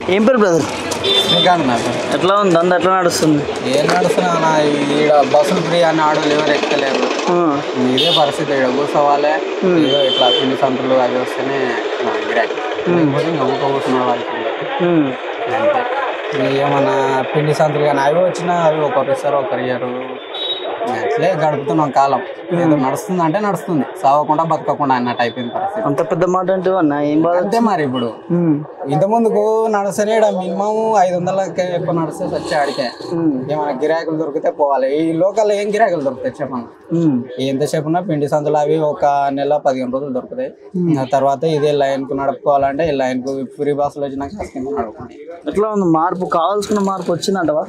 ఏం పేరు బ్రదర్ శ్రీకాంత్ నాకు ఎట్లా ఉంది దంద ఎట్లా నడుస్తుంది ఏం నడుస్తున్నా అన్న ఈడ బస్సులు ఫ్రీ అని ఆడోళ్ళు ఎవరు ఎక్కలేరు ఆ, ఇదే పరిస్థితి ఇక్కడ కూర్చోవాలి ఏదో ఇట్లా పిండి సంతలు అవి వస్తేనే నా గిరాకీ లేకపోతే ఇంకా ఊక కూర్చున్న వాళ్ళకి ఉమ్, అంతే ఇక ఏమన్నా పిండి సంతులు కానీ అవి వచ్చినా అవి ఒకరు ఇస్తారు ఒకరు ఇయ్యరు అట్లే గడుపుతున్నాం కాలం ఏదో నడుస్తుంది అంటే నడుస్తుంది సావకుండా బతకకుండా అన్నట్టు అయిపోయింది పరిస్థితి అంత పెద్ద మాట అంటే అన్న ఏం బాధ అంతే మరి ఇప్పుడు ఉమ్, ఇంత ముందుకు నడుస్తేనే మినిమం ఐదు వందలకి ఎక్కువ నడిస్తే వచ్చే ఆడికే ఉమ్, ఏమైనా గిరాకులు దొరికితే పోవాలి ఈ లోకల్ ఏం గిరాకులు దొరుకుతాయి చెప్పండి ఉమ్, ఎంతసేపు ఉన్నా పిండి సంతులు అవి ఒక నెల పదిహేను రోజులు దొరుకుతాయి ఆ తర్వాత ఇదే లైన్ కు నడుపుకోవాలంటే ఈ లైన్ కు ఫ్రీ బస్సులు వచ్చినాక ఆ కింద నడుపుకోండి ఎట్లా ఉంది మార్పు కావాల్సిన మార్పు వచ్చిందంటవా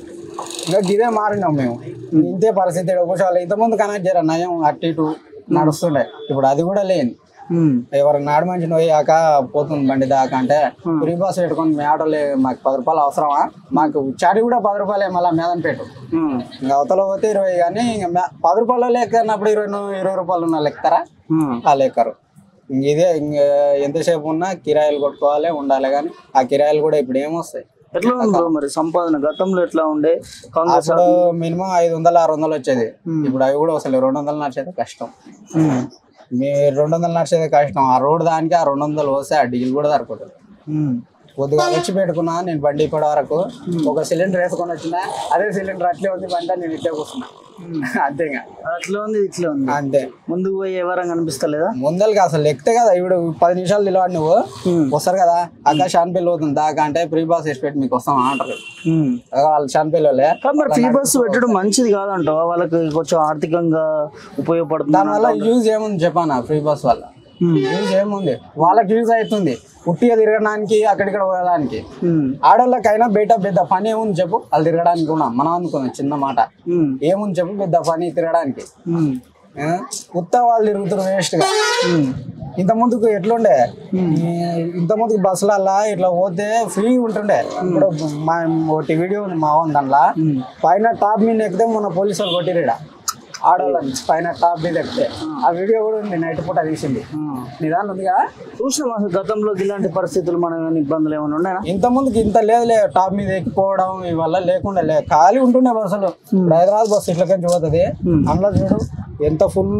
ఇంకా ఇదే మారినాం మేము ఇంతే పరిస్థితి ఈడ కూర్చోవాలి ఇంతకుముందు కనెక్ట్ చేయరా నయం అటు ఇటు నడుస్తుండే ఇప్పుడు అది కూడా లేని ఉమ్, ఎవరు నాడు మంచి పోయాక పోతుంది బండి దాకా అంటే ఫ్రీ బస్ పెట్టుకొని మీ ఆటోలే మాకు పది రూపాయలు అవసరమా మాకు చాటి కూడా పది రూపాయలే మళ్ళీ మేదన పెట్టు ఉమ్, ఇంకా అవతల పోతే ఇరవై కానీ ఇంకా మే- పది రూపాయలు లెక్క అన్నప్పుడు ఇరవై ను- ఇరవై రూపాయలు ఉన్న లెక్కరా ఉమ్, ఆ లెక్కరు ఇంక ఇదే ఇంక ఎంతసేపు ఉన్నా కిరాయిలు కొట్టుకోవాలి ఉండాలి కానీ ఆ కిరాయిలు కూడా ఇప్పుడు ఏమొస్తాయి ఎట్లా ఉంది బ్రో మరి సంపాదన గతంలో ఎట్లా ఉండే కాంగ్రెస్ అప్పుడు మినిమం ఐదు వందలు ఆరు వందలు వచ్చేది ఇప్పుడు అవి కూడా అసలు రెండు వందలు నడిచేది కష్టం ఉమ్, మీ రెండు వందలు నడిచేది కష్టం ఆ రోడ్ దానికి ఆ రెండు వందలు వస్తే ఆ డీజిల్ కూడా సరిపోతుంది ఉమ్, పొద్దుగా వచ్చి పెట్టుకున్నా నేను బండి ఇప్పటి వరకు ఒక సిలిండర్ వేసుకొని వచ్చినా అదే సిలిండర్ అట్లే ఉంది బండి నేను ఇట్లే కూర్చున్నా అంతేగా అట్లా ఉంది ఇట్లా ఉంది అంతే ముందుకు పోయి ఎవరం కనిపిస్తలేదా ముందలకి అసలు ఎక్కితే కదా ఇప్పుడు పది నిమిషాలు నిలబడి నువ్వు ఉమ్, వస్తారు కదా అక్క షాన్పల్లి అవుతుంది దాకా అంటే ప్రీ బాస్ వేసి పెట్టి మీకు వస్తాం అంటారు ఉమ్. వాళ్ళు షాన్పల్లి వాళ్ళే కానీ మరి ఫ్రీ బస్సు పెట్టడం మంచిది కాదంటావా వాళ్ళకి కొంచెం ఆర్థికంగా ఉపయోగపడుతుంది దానివల్ల యూజ్ ఏముంది చెప్పానా ఫ్రీ బస్ వల్ల యూజ్ ఏముంది వాళ్ళకి యూజ్ అవుతుంది ఉట్టిగా తిరగడానికి అక్కడిక్కడ పోయడానికి ఉమ్, ఆడోళ్ళకైనా బయట పెద్ద పని ఏముంది చెప్పు వాళ్ళు తిరగడానికి కూడా మనం అనుకున్నాం చిన్న మాట ఉమ్, ఏముంది చెప్పు పెద్ద పని తిరగడానికి ఉమ్, ఆ? ఉత్త వాళ్ళు తిరుగుతారు వేస్ట్ గా ఉమ్, ఇంత ముందుకు ఎట్లుండే ఈ ఇంత ముందుకు బస్సులల్లా ఇట్లా పోతే ఫ్రీ ఉంటుండే ఇప్పుడు మా ఒకటి వీడియో ఉంది మా ఓన్ దాంట్లో పైన టాప్ మీద ఎక్కితే మొన్న పోలీసు వాళ్ళు కొట్టిరీడ ఆడవాళ్ళని పైన టాప్ మీద ఎక్కితే ఆ వీడియో కూడా ఉంది నైట్ పూట తీసింది ఉమ్. నీ దాంట్లో ఉంది కదా చూసినాం అసలు గతంలో ఇలాంటి పరిస్థితులు మన ఏమైనా ఇబ్బందులు ఏమైనా ఉన్నాయా ఇంత ముందుకి ఇంత లేదులే టాప్ మీద ఎక్కిపోవడం ఇవల్ల లేకుండా లే ఖాళీ ఉంటుండే బస్సులు ఇప్పుడు హైదరాబాద్ బస్సు ఇట్లకెళ్ళి పోతుంది అందులో చూడు ఎంత ఫుల్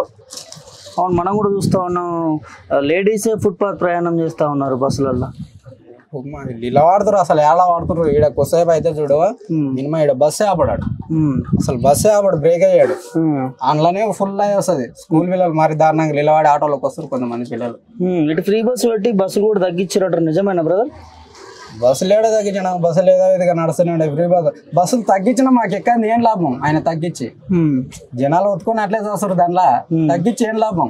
అవును మనం కూడా చూస్తా ఉన్నాం లేడీసే ఫుట్పాత్ ప్రయాణం చేస్తా ఉన్నారు బస్సులలో ఇలా వాడుతారు అసలు ఎలా వాడుతారు ఈడ కొద్దిసేపు అయితే చూడు మినిమం ఈడ బస్సే ఆపడాడు ఉమ్, అసలు బస్సే ఆపడు బ్రేక్ అయ్యాడు ఉమ్, అందులోనే ఫుల్ అయ్యి వస్తుంది స్కూల్ పిల్లలు మరి దారుణంగా నిలబడి ఆటోలోకి వస్తారు కొంతమంది పిల్లలు ఉమ్. ఇటు ఫ్రీ బస్సు పెట్టి బస్సులు కూడా తగ్గించారట నిజమేనా బ్రదర్ బస్సులు ఏడా తగ్గించిన బస్సులు ఏదో విధంగా నడుస్తూనే ఉండే ఫ్రీ బస్ బస్సులు తగ్గించిన మాకు ఎక్కంది ఏం లాభం ఆయన తగ్గించి జనాలు ఒత్తుకొని అట్లే చేస్తారు దానిలో తగ్గించి ఏం లాభం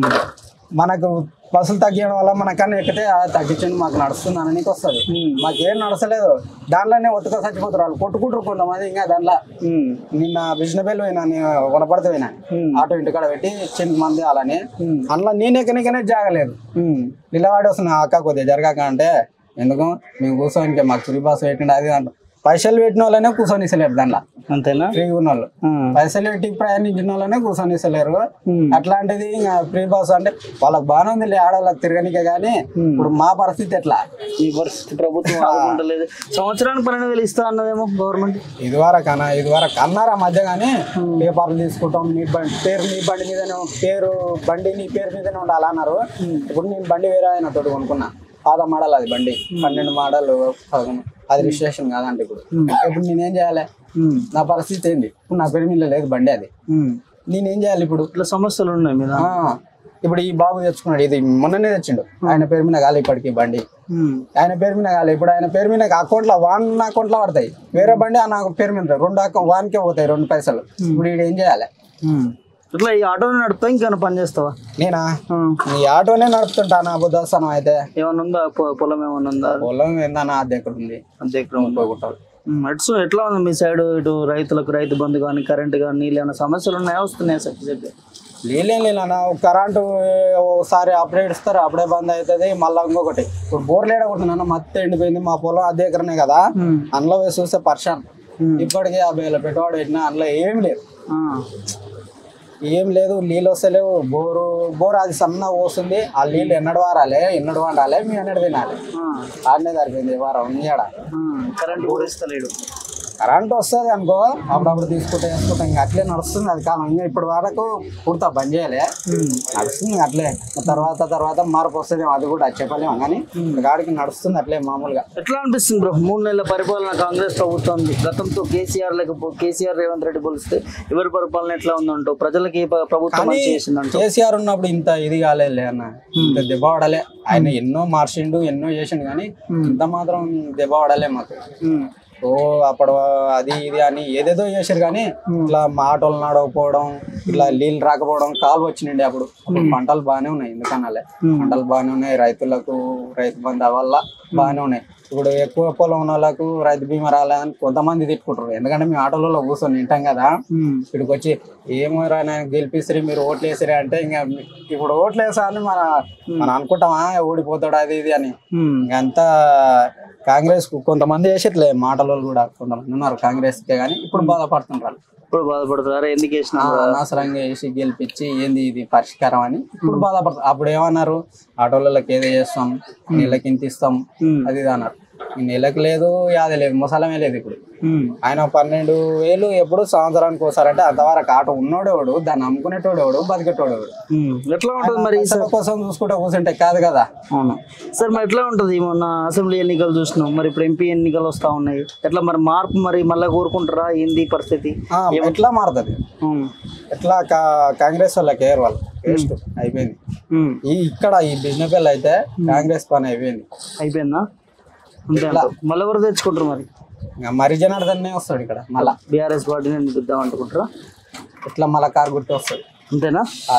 మనకు బస్సులు తగ్గించడం వల్ల మనకన్నా ఎక్కితే ఆ తగ్గించండి మాకు నడుస్తుంది అననికి వస్తుంది మాకేం నడసలేదు దాంట్లోనే ఒత్తుక చచ్చిపోతారు వాళ్ళు కొట్టుకుంటారు కొంతమంది ఇంకా దాంట్లో నిన్న బిజినబెల్ పోయినా నేను వనపడితే పోయినా ఆటో ఇంటికాడ పెట్టి చిన్న మంది అలానే అందులో నేను ఎక్కనికనే జాగలేదు నిలబడి వస్తున్నా అక్క కొద్దిగా జరగాక అంటే ఎందుకు మేము కూర్చోనికి మాకు ఫ్రీ బాస్ పెట్టిండి అది అంట పైసలు పెట్టిన వాళ్ళనే కూర్చొని ఇస్తలేరు దాంట్లో అంతేనా ఫ్రీ ఉన్న వాళ్ళు ఉమ్, పైసలు పెట్టి ప్రయాణించిన వాళ్ళనే కూర్చొని ఇస్తలేరు ఉమ్, అట్లాంటిది ఇంకా ఫ్రీ బాస్ అంటే వాళ్ళకి బాగానే ఉంది ఆడవాళ్ళకి తిరగనికే కానీ ఇప్పుడు మా పరిస్థితి ఎట్లా ఈ పరిస్థితి ప్రభుత్వం ఆదుకుంటలేదు సంవత్సరానికి పన్నెండు వేలు ఇస్తా అన్నదేమో గవర్నమెంట్ ఇదివరకు అన్న ఇదివరకు అన్నారు ఆ మధ్య కానీ పేపర్లు తీసుకుంటాం నీ బండి పేరు నీ బండి మీదనే పేరు బండి నీ పేరు మీదనే ఉండాలి అన్నారు ఇప్పుడు నేను బండి వేరే ఆయన తోటి కొనుక్కున్నా పాత మోడల్ అది బండి పన్నెండు మోడల్ పదకొండు అది రిజిస్ట్రేషన్ కాదంటే ఇప్పుడు ఇప్పుడు నేనేం చేయాలి నా పరిస్థితి ఏంది ఇప్పుడు నా పేరు మీద లేదు బండి అది నేనేం చేయాలి ఇప్పుడు ఇట్లా సమస్యలు ఉన్నాయి మీద ఆ, ఇప్పుడు ఈ బాబు తెచ్చుకున్నాడు ఇది మొన్ననే తెచ్చిండు ఆయన పేరు మీద కాలే ఇప్పటికి బండి ఆయన పేరు మీద కాలే ఇప్పుడు ఆయన పేరు మీద అకౌంట్లో వాన్ అకౌంట్లో పడతాయి వేరే బండి ఆ నాకు పేరు మీద రెండు అకౌంట్ వానికే పోతాయి రెండు పైసలు ఇప్పుడు ఈడు ఏం చేయాలి ఇట్లా ఈ ఆటోని నడుపుతా ఇంకేమైనా పని చేస్తావా నేనా ఉమ్. ఈ ఆటోనే నడుపుతుంటా నా బుద్ధస్థానం అయితే ఏమన్నా ఉందా పొ- పొలం ఏమన్నా ఉందా పొలం ఏందన్నా అద్దె ఎక్కడ ఉంది అంతే ఇక్కడ ఉంది. పోగొట్టాలి ఉమ్, ఎట్స్ ఎట్లా ఉంది మీ సైడ్ ఇటు రైతులకు రైతు బంధు కానీ కరెంట్ కానీ నీళ్ళు ఏమైనా సమస్యలు ఉన్నాయా వస్తున్నాయా చెప్పి చెప్పి నీళ్ళేం లేదన్నా కరెంటు ఒకసారి అప్పుడే ఇస్తారు అప్పుడే బంద్ అవుతుంది మళ్ళీ ఇంకొకటి ఇప్పుడు బోర్లు ఏడగొడుతున్నా మత్తి ఎండిపోయింది మా పొలం అద్దె ఎకరనే కదా అందులో వేసి చూస్తే పర్షాన్ ఇప్పటికే యాభై వేల పెట్టుబడి పెట్టినా అందులో ఏం లేదు ఆ. ఏం లేదు నీళ్ళు వస్తలేవు బోరు బోర్ అది సన్న పోస్తుంది ఆ నీళ్ళు ఎన్నడు వారాలి ఎన్నడు వండాలి మేము ఎన్నడు తినాలి ఆడనే సరిపోయింది ఈ వారం నీడ కరెంట్ కూడా ఇస్తలేడు కరెంట్ వస్తుంది అనుకో అప్పుడప్పుడు తీసుకుంటే వేసుకుంటాం ఇంకా అట్లే నడుస్తుంది అది కాలం ఇంకా ఇప్పుడు వరకు పూర్తా బంద్ చేయాలి నడుస్తుంది ఇంకా అట్లే తర్వాత తర్వాత మార్పు వస్తుంది అది కూడా చెప్పలేము కానీ గాడికి నడుస్తుంది అట్లే మామూలుగా ఎట్లా అనిపిస్తుంది బ్రో మూడు నెలల పరిపాలన కాంగ్రెస్ ప్రభుత్వం ఉంది గతంతో కేసీఆర్ లేకపో కేసీఆర్ రేవంత్ రెడ్డి పోలిస్తే ఎవరి పరిపాలన ఎట్లా ఉందంటో ప్రజలకి ఏ ప్ర- ప్రభుత్వం కానీ మంచి చేసిందంటో కేసీఆర్ ఉన్నప్పుడు ఇంత ఇది కాలేదు అన్న ఇంత దెబ్బ పడలే ఆయన ఎన్నో మార్చిండు ఎన్నో చేసిండు కానీ ఇంత మాత్రం దెబ్బ పడలే మాకు ఉమ్. ఓ అప్పుడు అది ఇది అని ఏదేదో చేశారు కానీ ఇట్లా ఆటోలు నడవకపోవడం ఇట్లా నీళ్ళు రాకపోవడం కాలు వచ్చినండి అప్పుడు అప్పుడు పంటలు బాగానే ఉన్నాయి ఎందుకనాలే పంటలు బాగానే ఉన్నాయి రైతులకు రైతు బంధు వల్ల బాగానే ఉన్నాయి ఇప్పుడు ఎక్కువ పొలం ఉన్న వాళ్ళకు రైతు బీమా రాలేదని కొంతమంది తిట్టుకుంటారు ఎందుకంటే మేము ఆటోలలో కూర్చొని వింటాం కదా ఉమ్. ఇక్కడికి వచ్చి ఏమో గెలిపిస్తారు మీరు ఓట్లు వేసిరే అంటే ఇంకా ఇప్పుడు ఓట్లు వేసా అని మన మనం అనుకుంటామా ఓడిపోతాడు అది ఇది అని ఉమ్. ఇంకంతా కాంగ్రెస్ కు కొంతమంది వేసట్లే మాటలు కూడా కొంతమంది ఉన్నారు కాంగ్రెస్ కే కానీ ఇప్పుడు బాధపడుతున్నారు ఇప్పుడు బాధపడుతున్నారు ఎందుకు వేసిన అనవసరంగా వేసి గెలిపించి ఏంది ఇది పరిష్కారం అని ఇప్పుడు బాధపడుతుంది అప్పుడు ఏమన్నారు ఆటోలకి ఏదో చేస్తాం నెలకి ఇంత ఇస్తాం ఉమ్. అది ఇది అన్నారు ఈ నెలకు లేదు యాది లేదు ముసలమే లేదు ఇప్పుడు ఉమ్. ఆయన పన్నెండు వేలు ఎప్పుడు సంవత్సరానికి వస్తారంటే అంతవరకు ఆటో ఉన్నోడేవాడు దాన్ని అమ్ముకునేటోడేవాడు బతికేటోడేవాడు ఉమ్. ఎట్లా ఉంటుంది మరి ఈ పైసల కోసం చూసుకుంటే కూర్చుంటే కాదు కదా అవును సార్ మరి ఎట్లా ఉంటుంది మొన్న అసెంబ్లీ ఎన్నికలు చూసినాం మరి ఇప్పుడు ఎంపీ ఎన్నికలు వస్తా ఉన్నాయి ఎట్లా మరి మార్పు మరి మళ్ళీ కోరుకుంటారా ఏంది పరిస్థితి ఆ, ఎట్లా మారుతుంది ఉమ్. ఎట్లా కా- కాంగ్రెస్ వాళ్ళకి ఏరు వాళ్ళు వేస్ట్ అయిపోయింది ఉమ్. ఈ ఇక్కడ ఈ బిజినెస్ వాళ్ళు అయితే కాంగ్రెస్ పని అయిపోయింది అయిపోయిందా అంతే అంటావు. మళ్ళీ ఎవరు తెచ్చుకుంటారు మరి ఇంకా మరి జనార్దన్నే వస్తాడు ఇక్కడ మళ్ళా బీఆర్ఎస్ పార్టీని నిలుద్దాం అనుకుంటారా ఇట్లా మళ్ళా కారు గుర్తు వస్తాడు అంతేనా ఆ,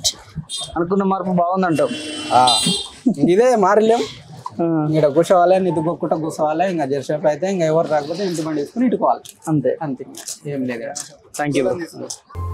అనుకున్న మార్పు బాగుందంటావు ఆ. ఇదే మారలేం ఇక్కడ కూర్చోవాలి నిద్దుకోకుండా కూర్చోవాలి ఇంకా జరసేపు అయితే ఇంకా ఎవరు రాకపోతే ఇంటి బండి తీసుకుని ఇటుకోవాలి అంతే అంతే ఏం లేదు థ్యాంక్ యూ